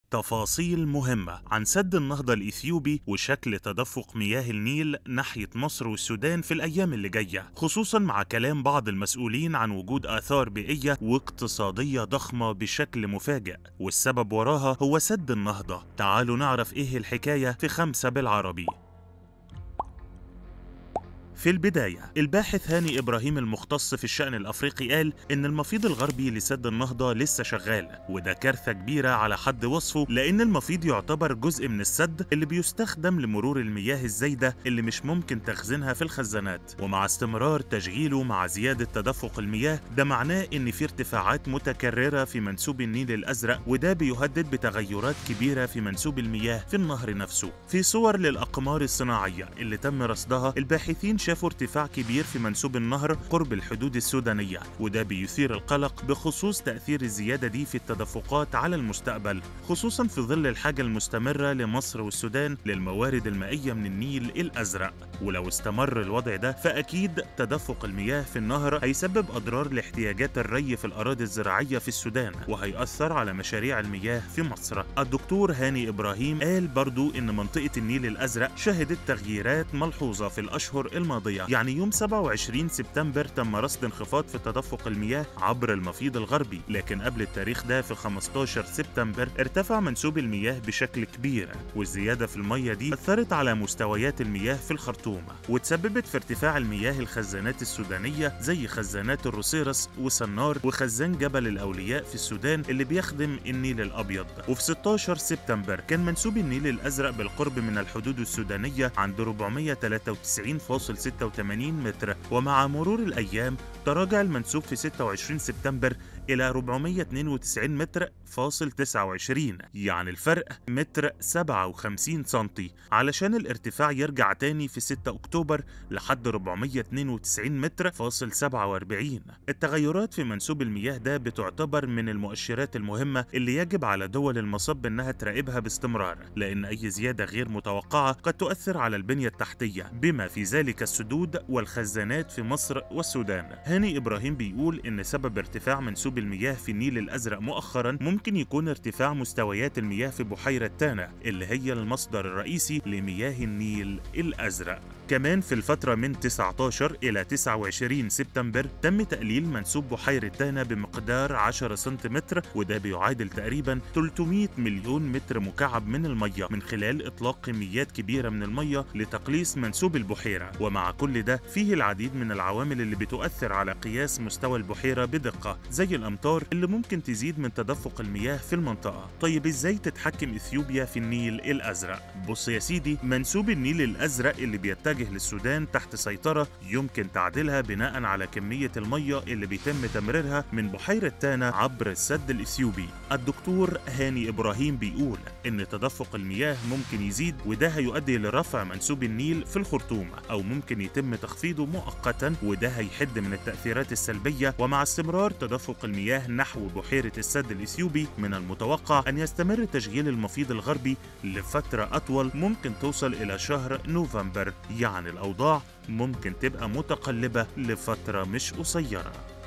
تفاصيل مهمة عن سد النهضة الإثيوبي وشكل تدفق مياه النيل ناحية مصر والسودان في الأيام اللي جاية خصوصا مع كلام بعض المسؤولين عن وجود آثار بيئية واقتصادية ضخمة بشكل مفاجئ والسبب وراها هو سد النهضة تعالوا نعرف إيه الحكاية في خمسة بالعربي في البداية الباحث هاني إبراهيم المختص في الشأن الأفريقي قال إن المفيض الغربي لسد النهضة لسه شغال وده كارثة كبيرة على حد وصفه لأن المفيض يعتبر جزء من السد اللي بيستخدم لمرور المياه الزايدة اللي مش ممكن تخزينها في الخزانات ومع استمرار تشغيله مع زيادة تدفق المياه ده معناه إن في ارتفاعات متكررة في منسوب النيل الأزرق وده بيهدد بتغيرات كبيرة في منسوب المياه في النهر نفسه في صور للأقمار الصناعية اللي تم رصدها الباحثين شافوا ارتفاع كبير في منسوب النهر قرب الحدود السودانية وده بيثير القلق بخصوص تأثير الزيادة دي في التدفقات على المستقبل خصوصا في ظل الحاجة المستمرة لمصر والسودان للموارد المائية من النيل الأزرق ولو استمر الوضع ده فأكيد تدفق المياه في النهر هيسبب أضرار لاحتياجات الري في الأراضي الزراعية في السودان وهيأثر على مشاريع المياه في مصر الدكتور هاني إبراهيم قال برضو إن منطقة النيل الأزرق شهدت تغييرات ملحوظة في الأشهر الماضية الماضية يعني يوم 27 سبتمبر تم رصد انخفاض في تدفق المياه عبر المفيض الغربي لكن قبل التاريخ ده في 15 سبتمبر ارتفع منسوب المياه بشكل كبير والزيادة في المية دي أثرت على مستويات المياه في الخرطوم وتسببت في ارتفاع المياه الخزانات السودانية زي خزانات الروسيرس وسنار وخزان جبل الأولياء في السودان اللي بيخدم النيل الأبيض وفي 16 سبتمبر كان منسوب النيل الأزرق بالقرب من الحدود السودانية عند 493.6 86 متر ومع مرور الأيام تراجع المنسوب في 26 سبتمبر إلى 492 متر فاصل 29 يعني الفرق متر 57 سنتي علشان الارتفاع يرجع تاني في 6 أكتوبر لحد 492 متر فاصل 47 التغيرات في منسوب المياه ده بتعتبر من المؤشرات المهمة اللي يجب على دول المصب إنها تراقبها باستمرار لأن أي زيادة غير متوقعة قد تؤثر على البنية التحتية بما في ذلك السدود والخزانات في مصر والسودان هاني إبراهيم بيقول إن سبب ارتفاع منسوب المياه في النيل الأزرق مؤخرا ممكن يكون ارتفاع مستويات المياه في بحيرة تانا اللي هي المصدر الرئيسي لمياه النيل الأزرق كمان في الفترة من 19 إلى 29 سبتمبر تم تقليل منسوب بحيرة تانا بمقدار 10 سنتيمتر وده بيعادل تقريبا 300 مليون متر مكعب من المية من خلال إطلاق كميات كبيرة من المية لتقليص منسوب البحيرة ومع كل ده فيه العديد من العوامل اللي بتؤثر على قياس مستوى البحيرة بدقة زي الأمطار اللي ممكن تزيد من تدفق المياه في المنطقة طيب إزاي تتحكم إثيوبيا في النيل الأزرق؟ بص يا سيدي منسوب النيل الأزرق اللي بيتجه للسودان تحت سيطرة يمكن تعديلها بناء على كمية المية اللي بيتم تمريرها من بحيرة تانا عبر السد الإثيوبي الدكتور هاني إبراهيم بيقول إن تدفق المياه ممكن يزيد وده هيؤدي لرفع منسوب النيل في الخرطوم أو ممكن يتم تخفيضه مؤقتا وده هيحد من التأثيرات السلبية ومع استمرار تدفق المياه نحو بحيرة السد الإثيوبي من المتوقع أن يستمر تشغيل المفيض الغربي لفترة أطول ممكن توصل إلى شهر نوفمبر يعني الأوضاع ممكن تبقى متقلبة لفترة مش قصيرة